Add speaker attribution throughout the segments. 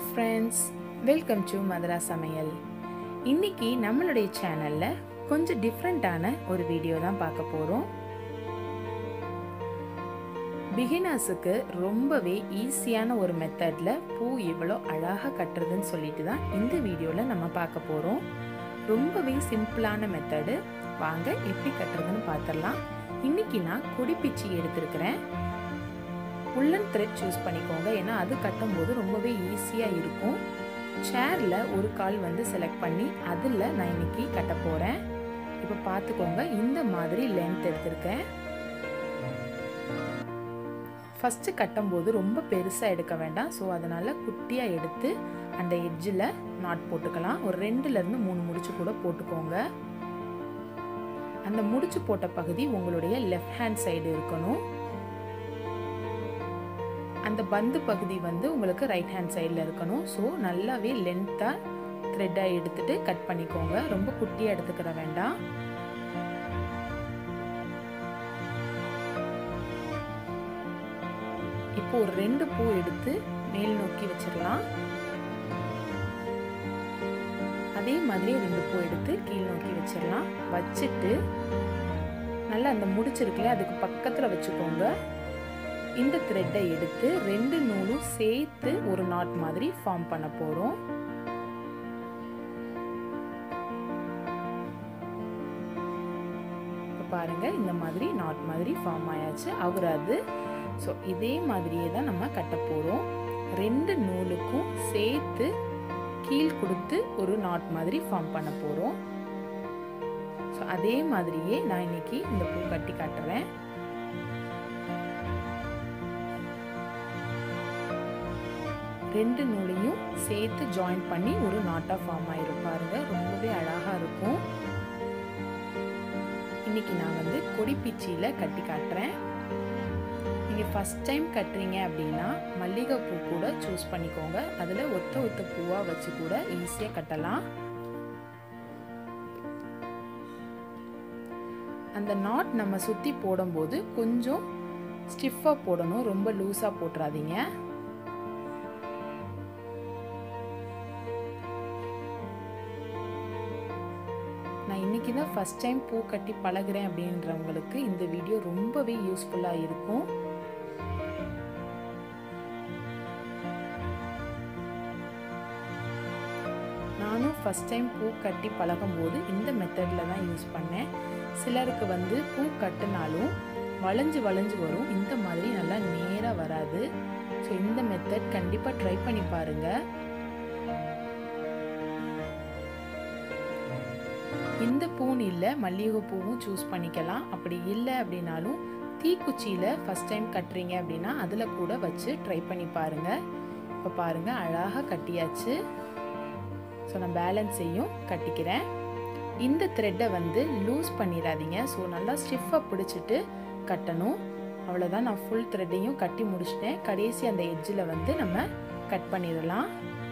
Speaker 1: friends welcome to Mathura சமையல் இன்னைக்கு நம்மளுடைய சேனலில் கொஞ்சம் டிஃப்ரெண்ட்டான ஒரு வீடியோ தான் பார்க்க போகிறோம் பிகினர்ஸுக்கு ரொம்பவே ஈஸியான ஒரு மெத்தடில் பூ எவ்வளோ அழகாக கட்டுறதுன்னு சொல்லிட்டு தான் இந்த வீடியோவில் நம்ம பார்க்க போகிறோம் ரொம்பவே சிம்பிளான மெத்தடு வாங்க எப்படி கட்டுறதுன்னு பார்த்துடலாம் இன்னைக்கு நான் கொடிப்பிச்சி எடுத்திருக்கிறேன் உள்ளன் த்ரெட் சூஸ் பண்ணிக்கோங்க ஏன்னா அது கட்டும்போது ரொம்பவே ஈஸியாக இருக்கும் சேரில் ஒரு கால் வந்து செலக்ட் பண்ணி அதில் நான் இன்னைக்கு கட்ட போகிறேன் இப்போ பார்த்துக்கோங்க இந்த மாதிரி லென்த் எடுத்திருக்கேன் ஃபஸ்ட்டு கட்டும்போது ரொம்ப பெருசாக எடுக்க வேண்டாம் ஸோ அதனால் குட்டியாக எடுத்து அந்த எட்ஜில் நாட் போட்டுக்கலாம் ஒரு ரெண்டுலேருந்து மூணு முடிச்சு கூட போட்டுக்கோங்க அந்த முடிச்சு போட்ட பகுதி உங்களுடைய லெஃப்ட் ஹேண்ட் சைடு இருக்கணும் அந்த பந்து பகுதி வந்து உங்களுக்கு ரைட் ஹேண்ட் சைடில் இருக்கணும் ஸோ நல்லாவே லென்த்தாக த்ரெட்டாக எடுத்துட்டு கட் பண்ணிக்கோங்க ரொம்ப குட்டியாக எடுத்துக்கிற வேண்டாம் இப்போ ஒரு ரெண்டு பூ எடுத்து மேல் நோக்கி வச்சிடலாம் அதே மாதிரி ரெண்டு பூ எடுத்து கீழ் நோக்கி வச்சிடலாம் வச்சுட்டு நல்லா அந்த முடிச்சிருக்குல்ல அதுக்கு பக்கத்தில் வச்சுக்கோங்க இந்த த்ரெட்டை எடுத்து ரெண்டு நூலும் சேர்த்து ஒரு நாட் மாதிரி ஃபார்ம் பண்ண போகிறோம் இப்போ பாருங்கள் இந்த மாதிரி நாட் மாதிரி ஃபார்ம் ஆயாச்சு அவராது ஸோ இதே மாதிரியே தான் நம்ம கட்ட போகிறோம் ரெண்டு நூலுக்கும் சேர்த்து கீழ் கொடுத்து ஒரு நாட் மாதிரி ஃபார்ம் பண்ண போகிறோம் ஸோ அதே மாதிரியே நான் இன்னைக்கு இந்த பூ கட்டி காட்டுறேன் ரெண்டு நூலையும் சேர்த்து ஜாயின் பண்ணி ஒரு நாட்டாக ஃபார்ம் ஆயிரும் பாருங்க ரொம்பவே அழகாக இருக்கும் இன்னைக்கு நான் வந்து கொடிப்பிச்சியில் கட்டி காட்டுறேன் நீங்கள் ஃபஸ்ட் டைம் கட்டுறீங்க அப்படின்னா மல்லிகைப்பூ கூட சூஸ் பண்ணிக்கோங்க அதில் ஒத்த ஒத்த பூவாக வச்சு கூட ஈஸியாக கட்டலாம் அந்த நாட் நம்ம சுற்றி போடும்போது கொஞ்சம் ஸ்டிஃபாக போடணும் ரொம்ப லூஸாக போட்டுறாதீங்க நான் இன்றைக்கி தான் ஃபஸ்ட் டைம் பூ கட்டி பழகிறேன் அப்படின்றவங்களுக்கு இந்த வீடியோ ரொம்பவே யூஸ்ஃபுல்லாக இருக்கும் நானும் ஃபஸ்ட் டைம் பூ கட்டி பழகும்போது இந்த மெத்தடில் தான் யூஸ் பண்ணேன் சிலருக்கு வந்து பூ கட்டினாலும் வளைஞ்சு வளைஞ்சு வரும் இந்த மாதிரி நல்லா நேராக வராது ஸோ இந்த மெத்தட் கண்டிப்பாக ட்ரை பண்ணி பாருங்கள் இந்த பூன் இல்லை மல்லிகை பூவும் சூஸ் பண்ணிக்கலாம் அப்படி இல்லை அப்படின்னாலும் தீக்குச்சியில் ஃபஸ்ட் டைம் கட்டுறீங்க அப்படின்னா அதில் கூட வச்சு ட்ரை பண்ணி பாருங்கள் இப்போ பாருங்கள் அழகாக கட்டியாச்சு ஸோ நான் பேலன்ஸையும் கட்டிக்கிறேன் இந்த த்ரெட்டை வந்து லூஸ் பண்ணிடாதீங்க ஸோ நல்லா ஸ்டிஃபாக பிடிச்சிட்டு கட்டணும் அவ்வளோதான் நான் ஃபுல் த்ரெட்டையும் கட்டி முடிச்சிட்டேன் கடைசி அந்த எட்ஜில் வந்து நம்ம கட் பண்ணிடலாம்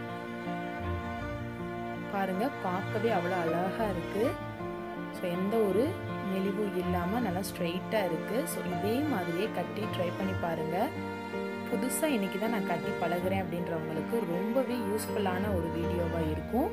Speaker 1: பாருங்க பார்க்கவே அவ்வளோ அழகாக இருக்குது ஸோ எந்த ஒரு மெலிவும் இல்லாமல் நல்லா ஸ்ட்ரைட்டாக இருக்குது ஸோ இதே மாதிரியே கட்டி ட்ரை பண்ணி பாருங்கள் புதுசாக இன்றைக்கி தான் நான் கட்டி பழகிறேன் அப்படின்றவங்களுக்கு ரொம்பவே யூஸ்ஃபுல்லான ஒரு வீடியோவாக இருக்கும்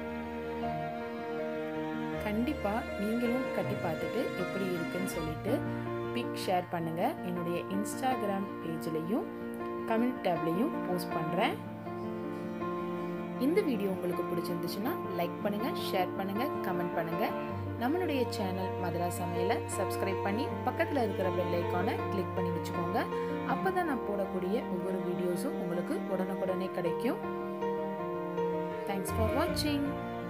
Speaker 1: கண்டிப்பாக நீங்களும் கட்டி பார்த்துட்டு எப்படி இருக்குன்னு சொல்லிட்டு பிக் ஷேர் பண்ணுங்கள் என்னுடைய இன்ஸ்டாகிராம் பேஜ்லேயும் கமெண்ட் டேப்லேயும் போஸ்ட் பண்ணுறேன் இந்த வீடியோ உங்களுக்கு பிடிச்சிருந்துச்சுன்னா லைக் பண்ணுங்கள் ஷேர் பண்ணுங்கள் கமெண்ட் பண்ணுங்கள் நம்மளுடைய சேனல் மதுரா சமையலை சப்ஸ்கிரைப் பண்ணி பக்கத்தில் இருக்கிற பெல் ஐக்கானை கிளிக் பண்ணி வச்சுக்கோங்க அப்போ தான் நான் போடக்கூடிய ஒவ்வொரு வீடியோஸும் உங்களுக்கு உடனுக்குடனே கிடைக்கும் தேங்க்ஸ் ஃபார் வாட்சிங்